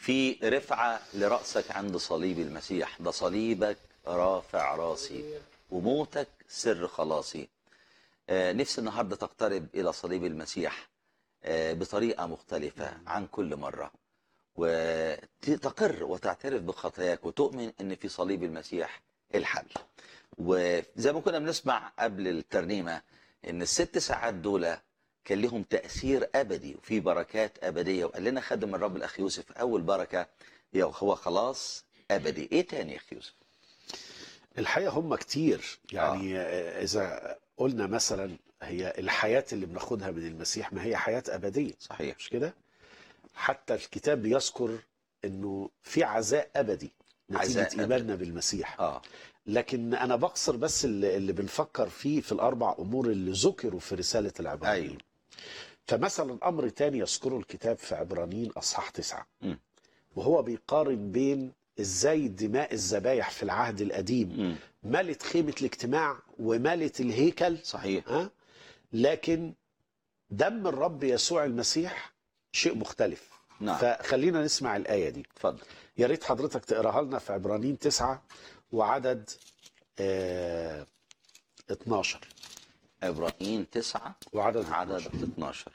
في رفعة لرأسك عند صليب المسيح ده صليبك رافع راسي وموتك سر خلاصي آه، نفسي النهاردة تقترب إلى صليب المسيح آه، بطريقة مختلفة عن كل مرة وتقر وتعترف بخطاياك وتؤمن ان في صليب المسيح الحل وزي ما كنا بنسمع قبل الترنيمة ان الست ساعات دول كان لهم تأثير أبدي وفي بركات أبدية وقال لنا خادم الرب الأخ يوسف أول بركة هي هو خلاص أبدي إيه تاني يا أخ يوسف؟ الحقيقه هم كتير يعني آه. اذا قلنا مثلا هي الحياه اللي بناخدها من المسيح ما هي حياه ابديه صحيح مش كده حتى الكتاب بيذكر انه في عزاء ابدي عزاء نتيجه أبدي. ايماننا بالمسيح آه لكن انا بقصر بس اللي, اللي بنفكر فيه في الاربع امور اللي ذكروا في رساله العبرانيين أيوه. فمثلا امر تاني يذكره الكتاب في عبرانيين اصحاح تسعة مم. وهو بيقارن بين ازاي دماء الذبايح في العهد القديم مم. ملت خيمه الاجتماع وملت الهيكل صحيح ها لكن دم الرب يسوع المسيح شيء مختلف نعم فخلينا نسمع الايه دي اتفضل يا ريت حضرتك تقراها لنا في عبرانيين تسعة وعدد آه 12 عبرانيين تسعة وعدد عدد 12. 12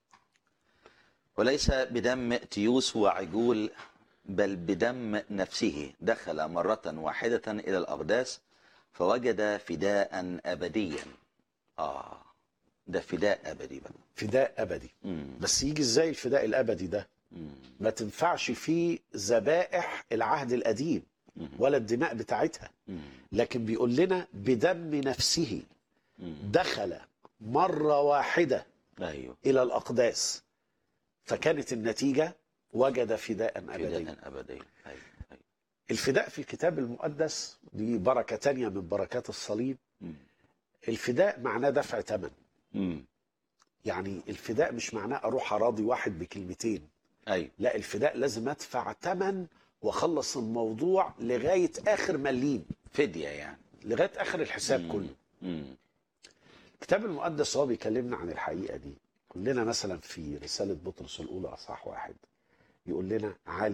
وليس بدم تيوس وعجول بل بدم نفسه دخل مرة واحدة إلى الأقداس فوجد فداء أبديا آه ده فداء أبدي بقى فداء ابدي مم. بس يجي ازاي الفداء الابدي ده مم. ما تنفعش فيه ذبائح العهد القديم مم. ولا الدماء بتاعتها مم. لكن بيقول لنا بدم نفسه مم. دخل مرة واحدة أيوه إلى الأقداس فكانت النتيجة وجد فداء أبديا فداء أبدي أيوه أيوه الفداء في الكتاب المقدس دي بركة تانية من بركات الصليب مم. الفداء معناه دفع ثمن مم. يعني الفداء مش معناه أروح أراضي واحد بكلمتين أيوه لا الفداء لازم أدفع ثمن وأخلص الموضوع لغاية آخر مليم فدية يعني لغاية آخر الحساب مم. كله مم. الكتاب المقدس هو بيكلمنا عن الحقيقة دي يقول لنا مثلا في رسالة بطرس الأولى أصحاح واحد يقول لنا عالم